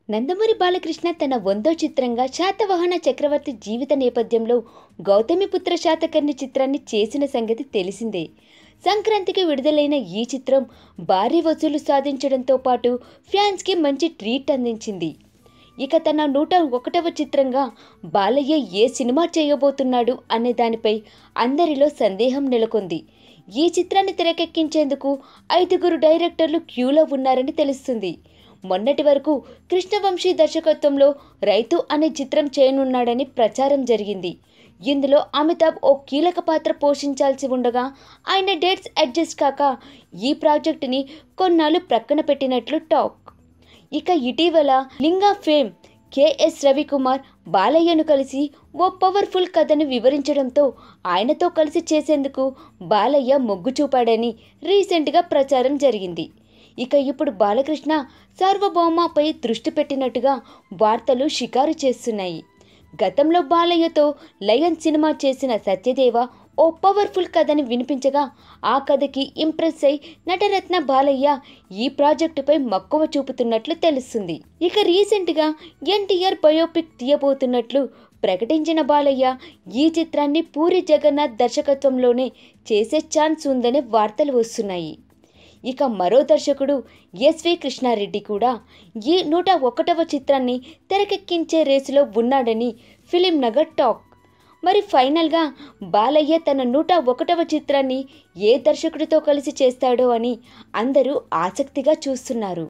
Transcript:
నందమూరి బాలకృష్ణ తన వందో చిత్రంగా శాతవాహన చక్రవర్తి జీవిత నేపథ్యంలో గౌతమిపుత్ర శాతకర్ణి చిత్రాన్ని చేసిన సంగతి తెలిసిందే సంక్రాంతికి విడుదలైన ఈ చిత్రం భారీ వసూలు సాధించడంతో పాటు ఫ్యాన్స్కి మంచి ట్రీట్ అందించింది ఇక తన నూట ఒకటవ చిత్రంగా బాలయ్య ఏ సినిమా చేయబోతున్నాడు అనే దానిపై అందరిలో సందేహం నెలకొంది ఈ చిత్రాన్ని తెరకెక్కించేందుకు ఐదుగురు డైరెక్టర్లు క్యూలో ఉన్నారని తెలుస్తుంది మొన్నటి వరకు కృష్ణవంశీ దర్శకత్వంలో రైతు అనే చిత్రం చేయనున్నాడని ప్రచారం జరిగింది ఇందులో అమితాబ్ ఓ కీలక పాత్ర పోషించాల్సి ఉండగా ఆయన డేట్స్ అడ్జస్ట్ కాక ఈ ప్రాజెక్టుని కొన్నాళ్ళు ప్రక్కన పెట్టినట్లు టాక్ ఇక ఇటీవల లింగా ఫేమ్ కెఎస్ రవికుమార్ బాలయ్యను కలిసి ఓ పవర్ఫుల్ కథను వివరించడంతో ఆయనతో కలిసి చేసేందుకు బాలయ్య మొగ్గు చూపాడని రీసెంట్గా ప్రచారం జరిగింది ఇక ఇప్పుడు బాలకృష్ణ సార్వభౌమపై దృష్టి పెట్టినట్టుగా వార్తలు షికారు చేస్తున్నాయి గతంలో బాలయ్యతో లయన్ సినిమా చేసిన సత్యదేవ ఓ పవర్ఫుల్ కథని వినిపించగా ఆ కథకి ఇంప్రెస్ అయి నటరత్న బాలయ్య ఈ ప్రాజెక్టుపై మక్కువ చూపుతున్నట్లు తెలుస్తుంది ఇక రీసెంట్గా ఎన్టీఆర్ బయోపిక్ తీయబోతున్నట్లు ప్రకటించిన బాలయ్య ఈ చిత్రాన్ని పూరి జగన్నాథ్ దర్శకత్వంలోనే చేసే ఛాన్స్ ఉందనే వార్తలు వస్తున్నాయి ఇక మరో దర్శకుడు ఎస్వి కృష్ణారెడ్డి కూడా ఈ నూట ఒకటవ చిత్రాన్ని తెరకెక్కించే రేసులో ఉన్నాడని ఫిలిం నగర్ టాక్ మరి ఫైనల్గా బాలయ్య తన నూట ఒకటవ చిత్రాన్ని ఏ దర్శకుడితో కలిసి చేస్తాడో అని అందరూ ఆసక్తిగా చూస్తున్నారు